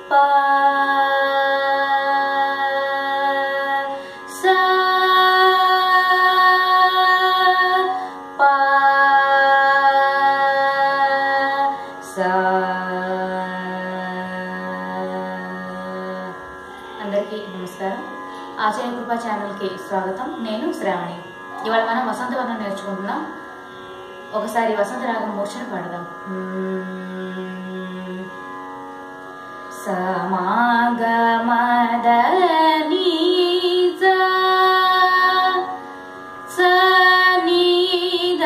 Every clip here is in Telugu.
పా సా పా సా అందరికీ నమస్కారం ఆచార్య కృపా ఛానల్కి స్వాగతం నేను శ్రావణి ఇవాళ మనం వసంతవనం నేర్చుకుంటున్నాం ఒకసారి వసంత రాగం మూర్ఛన పాడదాం సమాగమదని సనిద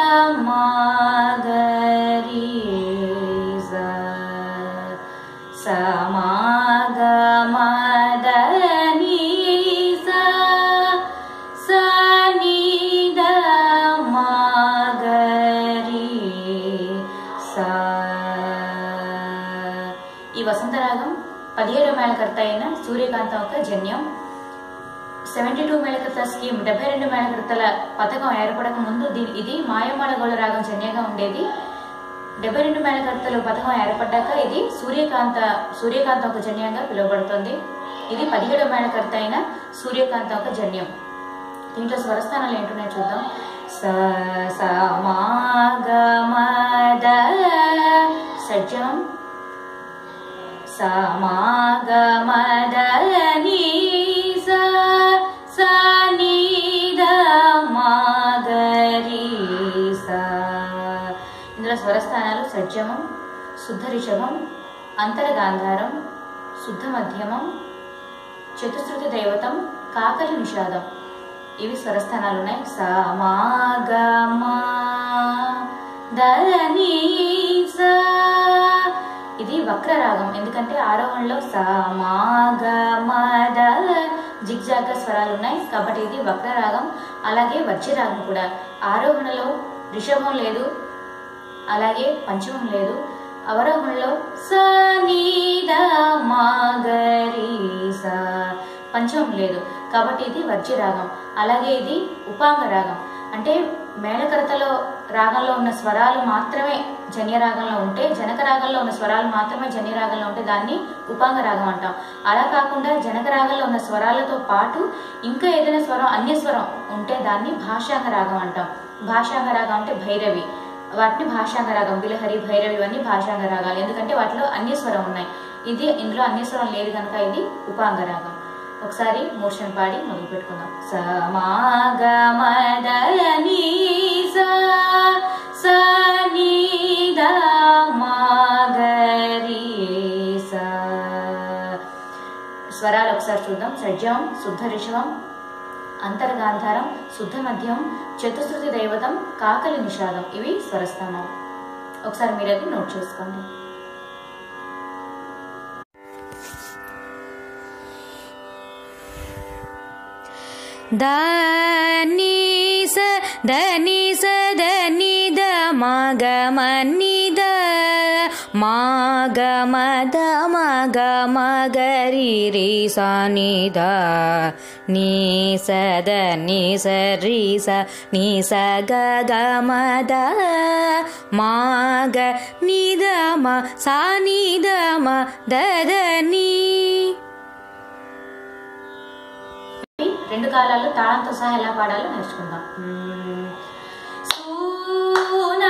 మాగరి సమాగమదని సనిద మాగరి సా ఈ వసంతరాగం పదిహేడు మేళకర్త అయిన సూర్యకాంతం యొక్క జన్యం సెవెంటీ టూ మేళకర్త స్కీమ్ డెబ్బై రెండు మేళకర్తల పథకం ఏర్పడక ముందు దీని ఇది మాయమాల గోళ రాగం జన్యంగా ఉండేది డెబ్బై రెండు మేళకర్తలు పథకం ఏర్పడ్డాక ఇది సూర్యకాంత సూర్యకాంతం ఒక జన్యంగా పిలువబడుతుంది ఇది పదిహేడు మేళకర్త అయిన సూర్యకాంతం ఒక జన్యం దీంట్లో స్వరస్థానాలు ఏంటున్నాయో చూద్దాం స స మా గ మ ద సజ్జనం స మా గ మ ద ని స స ని ద మా గ రి స ఇందులో స్వరస్థానాలు సజ్జమం శుద్ధ రిషభం అంతరగాంధారం శుద్ధ మధ్యమం చతుశ్రుతి దైవతం కాకలి నిషాదం ఇవి స్వరస్థానాలు ఉన్నాయి స మా గ మా ద ని స ఇది వక్ర రాగం ఎందుకంటే ఆరోహణలో స మా గ మ ద జిగ్జాగ స్వరాలు ఉన్నాయి కాబట్టి ఇది వక్ర రాగం అలాగే వజ్ర రాగం కూడా ఆరోహణలో రిషభం లేదు అలాగే పంచమం లేదు అవరోహణలో స నీ ద మా గ రి స పంచమం లేదు కాబట్టి ఇది వజ్ర రాగం అలాగే ఇది ఉపాంగ రాగం అంటే మేళకర్తలో రాగంలో ఉన్న స్వరాలు మాత్రమే జన్య రాగంలో ఉంటే జనక రాగంలో ఉన్న స్వరాలు మాత్రమే జన్య రాగంలో ఉంటే దాన్ని ఉపాంగ రాగం అంటాం అలా కాకుండా జనక రాగంలో ఉన్న స్వరాలతో పాటు ఇంకా ఏదైనా స్వరం అన్య స్వరం ఉంటే దాన్ని భాషాంగ రాగం అంటాం భాషాంగ రాగం అంటే భైరవి వాటిని భాషాంగ రాగం బిలహరి భైరవి ఇవన్నీ భాషాంగ రాగాలు ఎందుకంటే వాటిలో అన్య స్వరం ఉన్నాయి ఇది ఇందులో అన్య స్వరం లేదు కనుక ఇది ఉపాంగ రాగం ఒకసారి మోషన్ పాడి మొదలు పెట్టుకుందాం స మా గ మ ద ని స స ని ద మా గ రి స స్వరాలు ఒకసారి చూద్దాం సజ్జం శుద్ధ రిషభం అంతర్గాంధారం శుద్ధ మధ్యం చతుశ్రుతి దైవతం కాకలి నిషాదం ఇవి స్వరస్థానాలు ఒకసారి మీరు అది నోట్ చేసుకోండి దని స దని స దని ద మగ మని ద మగ మద మగ మగరి రి స ని ద ని స ద ని స రి స ని స గ గ మ ద మగ ని ద మ స ని ద మ ద ద ని రెండు కాలాల్లో తాళంతో సహా ఎలా పాడాలో నేర్చుకుందాం సూనా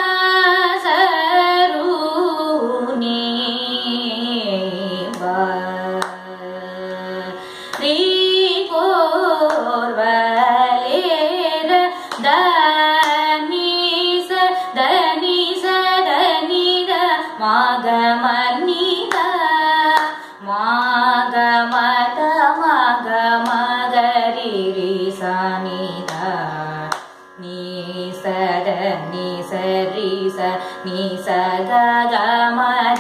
సరుని బా రీ కోర్వలేర దని స దని స దని ద మాగ మని ద మాగ మద మాగ మగరి రి స ని ద ని స ద ని స రి స ని స గ గ మ ద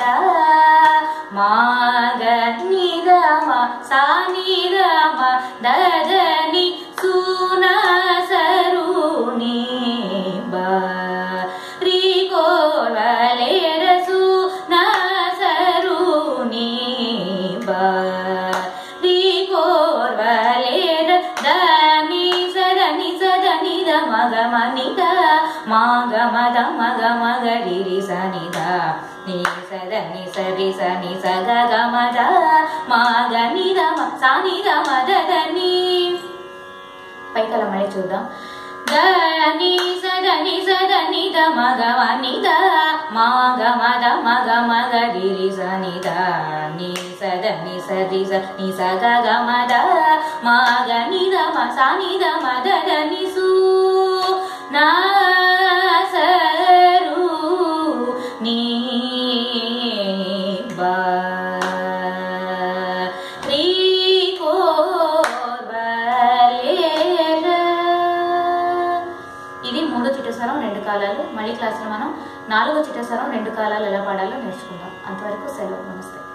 మాగ ని ద మ స ని ద మ ద ద ని సు న స రు ని బ రి గో వలే ర సు న స రు ని బ రి గో వలే ర ద ని స ద ని స ద ని ద మ గ మ ని ద మ గ మ ద మ గ మ గ రి రి స ని ద నీ సద ని సరి స ని స గ గ మ ద మా గ ని ద మ సా ని ద మ ద ద ని పైకల మళ్ళీ చూద్దాం ద ని స ద ని స ద ని ద మ గ మ ని ద మా గ మ ద మ గ మ గ రి రి స ని ద ని స ద ని స రి స ని స గ గ మ ద మా గ ని ద మ సా ని ద మ ద ద ని సు నా స రు ని బా రి కో ఇది మూడో చిట్టస్వరం రెండు కాలాలు మళ్ళీ క్లాసులో మనం నాలుగో చిట్టస్వరం రెండు కాలాలు ఎలా పాడాలో నేర్చుకుందాం అంతవరకు సెలవు నమస్తే